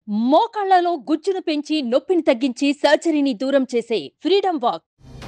మోకాళ్లలో గుజ్జును పెంచి నొప్పిని తగ్గించి సర్జరీని దూరం చేసే ఫ్రీడమ్ వాక్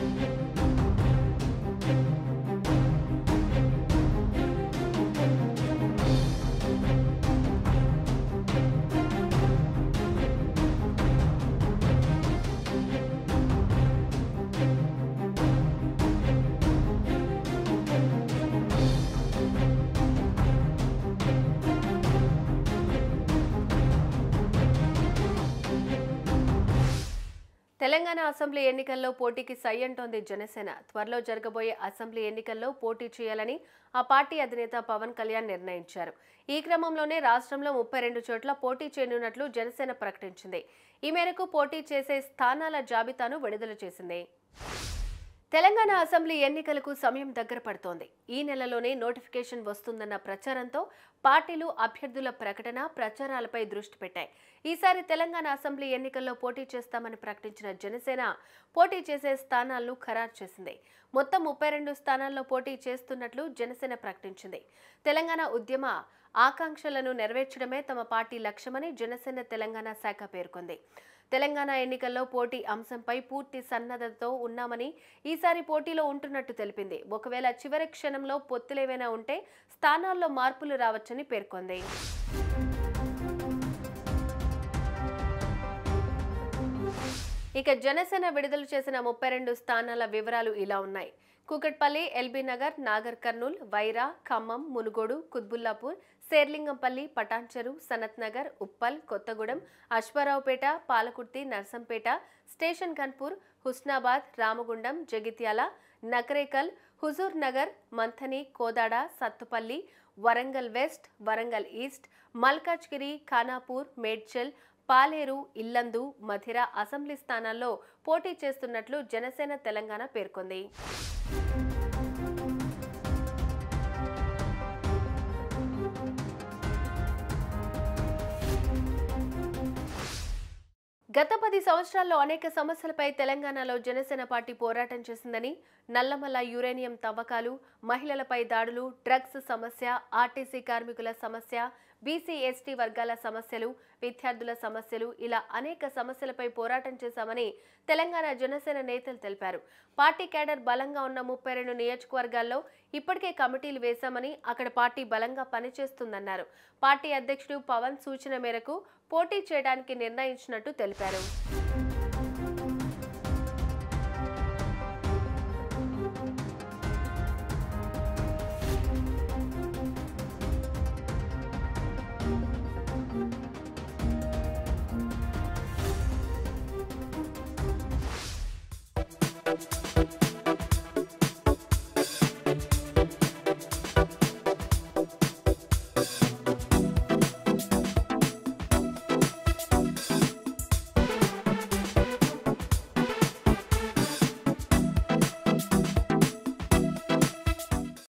తెలంగాణ అసెంబ్లీ ఎన్నికల్లో పోటీకి సై అంటోంది జనసేన త్వరలో జరగబోయే అసెంబ్లీ ఎన్నికల్లో పోటీ చేయాలని ఆ పార్టీ అధినేత పవన్ కళ్యాణ్ నిర్ణయించారు ఈ క్రమంలోనే రాష్ట్రంలో ముప్పై రెండు చోట్ల పోటీ చేయనున్నట్లు జనసేన ప్రకటించింది ఈ మేరకు పోటీ చేసే స్థానాల జాబితాను విడుదల చేసింది తెలంగాణ అసెంబ్లీ ఎన్నికలకు సమయం దగ్గర పడుతోంది ఈ నెలలోనే నోటిఫికేషన్ వస్తుందన్న ప్రచారంతో పార్టీలు అభ్యర్థుల ప్రకటన ప్రచారాలపై దృష్టి పెట్టాయి ఈసారి తెలంగాణ అసెంబ్లీ ఎన్నికల్లో పోటీ చేస్తామని ప్రకటించిన జనసేన పోటీ చేసే స్థానాలను ఖరారు చేసింది మొత్తం ముప్పై రెండు స్థానాల్లో పోటీ చేస్తున్నట్లు జనసేన ప్రకటించింది తెలంగాణ ఉద్యమ ఆకాంక్షలను నెరవేర్చడమే తమ పార్టీ లక్ష్యమని జనసేన తెలంగాణ శాఖ పేర్కొంది తెలంగాణ ఎన్నికల్లో పోటీ అంశంపై పూర్తి సన్నద్ధతతో ఉన్నామని ఈసారి పోటీలో ఉంటున్నట్టు తెలిపింది ఒకవేళ చివరి క్షణంలో పొత్తులేవైనా ఉంటే స్థానాల్లో మార్పులు రావచ్చని పేర్కొంది ఇక జనసేన విడుదల చేసిన ముప్పై రెండు స్థానాల వివరాలు ఇలా ఉన్నాయి Kukatpally LB Nagar Nagar Kurnool Wyra Khammam Munugode Quthbullapur Serilingampally Patancheru Sanath Nagar Uppal Kothagudem Aswaraopeta Palakurthi Narsampet station Ghanpur Husnabad Ramagundam Jagtial Nakrekal Huzur Nagar Manthani Kodad Sathupally Warangal west Warangal east Malkajgiri Khanapur Medchal Paleru Yellandu Madhira assembly స్థానాల్లో పోటీ చేస్తున్నట్లు జనసేన తెలంగాణ పేర్కొంది గత పది సంవత్సరాల్లో అనేక సమస్యలపై తెలంగాణలో జనసేన పార్టీ పోరాటం చేసిందని నల్లమల్ల యురేనియం తవ్వకాలు మహిళలపై దాడులు డ్రగ్స్ సమస్య ఆర్టీసీ కార్మికుల సమస్య బీసీ ఎస్టీ వర్గాల సమస్యలు విద్యార్థుల సమస్యలు ఇలా అనేక సమస్యలపై పోరాటం చేశామని తెలంగాణ జనసేన నేతలు తెలిపారు పార్టీ కేడర్ బలంగా ఉన్న ముప్పై రెండు నియోజకవర్గాల్లో ఇప్పటికే కమిటీలు వేశామని అక్కడ పార్టీ బలంగా పనిచేస్తుందన్నారు పార్టీ అధ్యక్షుడు పవన్ సూచన మేరకు పోటీ చేయడానికి నిర్ణయించినట్టు తెలిపారు